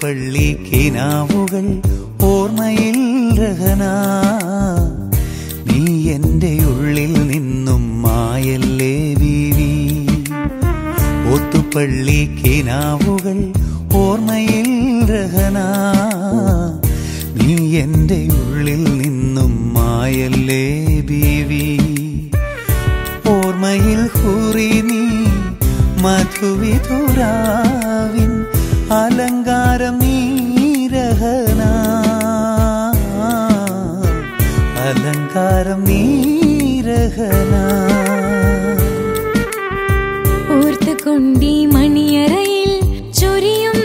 ഓത്തുപള്ളി കിനാവുകൾ ഓർമ്മയിൽ രഹന നീ എന്റെ ഉള്ളിൽ നിന്നും മായല്ലേ വീവി ഒത്തുപള്ളി കിനാവുകൾ ഓർമ്മയിൽ രഹന നീ എന്റെ ഉള്ളിൽ നിന്നും മായല്ലേ ബീവി ഓർമ്മയിൽ ഹൂറി നീ മധുവിധുരാവിൻ അലങ്കാരം നീരഹന അലങ്കാരം നീരഹന ഓർത്തുകൊണ്ടീ മണിയറയിൽ ചൊരിയും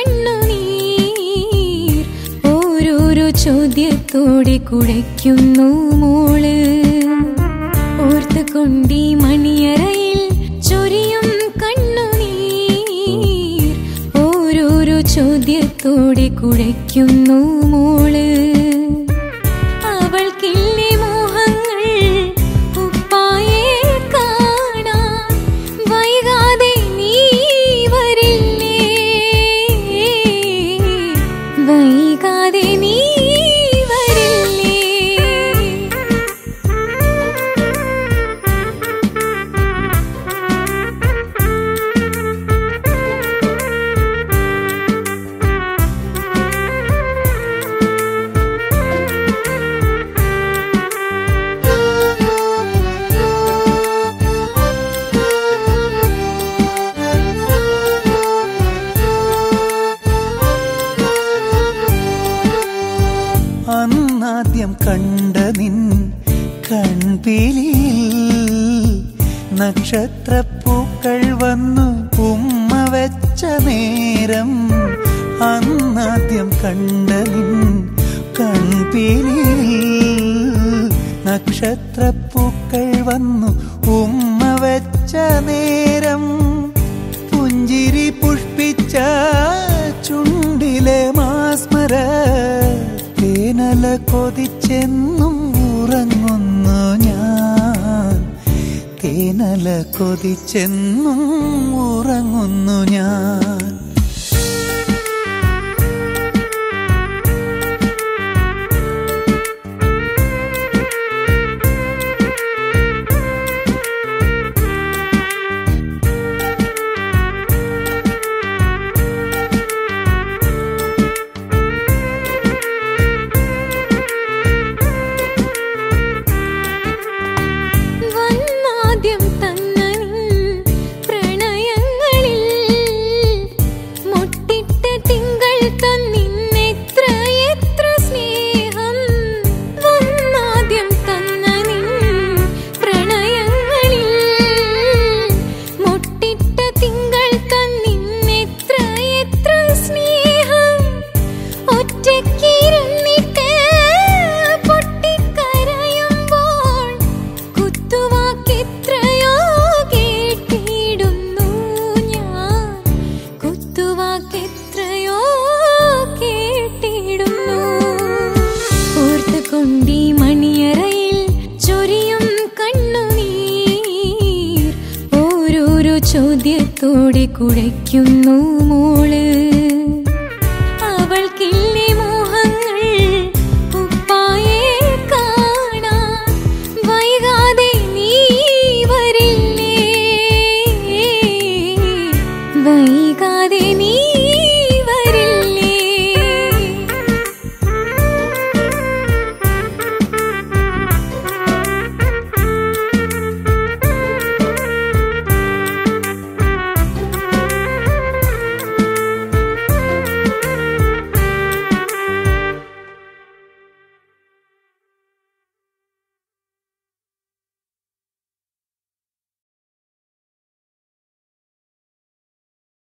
കണ്ണുനീർ ഓരോരോ ചോദ്യത്തോടെ കുഴയ്ക്കുന്നു മോള് ഓർത്തുകൊണ്ടീ മണിയറയിൽ ചൊരിയും കണ്ണുനീർ ഓരോരോ ചോദ്യത്തോടെ കുഴയ്ക്കുന്നു മോള് അവൾക്കില്ലേ മോഹങ്ങൾ ഉപ്പായെ കാണാൻ വൈകാതെ നീ വരില്ലേ വൈകാതെ നീ വരില്ലേ അന്നാദ്യം കണ്ട നിൻ കൺപീലിയിൽ നക്ഷത്രപ്പൂക്കൾ വന്നു ഉമ്മ വെച്ച നേരം അന്നാദ്യം കണ്ട നിൻ കൺപീലിയിൽ നക്ഷത്രപ്പൂക്കൾ വന്നു ഉമ്മ വെച്ച നേരം പുഞ്ചിരി പുഷ്പിച്ച ചുണ്ടിലെ മാസ്മര തേനല കൊതിച്ചെന്നും ഉറങ്ങുന്നു ഞാൻ തേനല കൊതിച്ചെന്നും ഉറങ്ങുന്നു ഞാൻ വന്നാദ്യം തന്ന നിൻ പ്രണയങ്ങളിൽ മുട്ടിട്ട തിങ്കൾ തന്നിന്നെത്ര എത്ര സ്നേഹം വന്നാദ്യം തന്ന നിൻ പ്രണയങ്ങളിൽ മുട്ടിട്ട തിങ്കൾ തന്നിന്നെത്ര എത്ര സ്നേഹം ഒറ്റയ്ക്കിരുന്നിട്ട് പൊട്ടിക്കരയുമ്പോൾ കുത്തുവാക്കെത്രയോ കേട്ടിടുന്നു ഞാൻ കുത്തുവാക്കെത്രയോ കേട്ടിടുന്നു ഓർത്തുകൊണ്ടീ മണിയറയിൽ ചൊരിയും കണ്ണുനീർ ഓരോരോ ചോദ്യത്തോടെ കുഴയ്ക്കുന്നു മോള് അവൾക്കില്ലേ മോഹങ്ങൾ ഉപ്പായെ കാണാൻ വൈകാതെ നീ വരില്ലേ വൈകാതെ നീ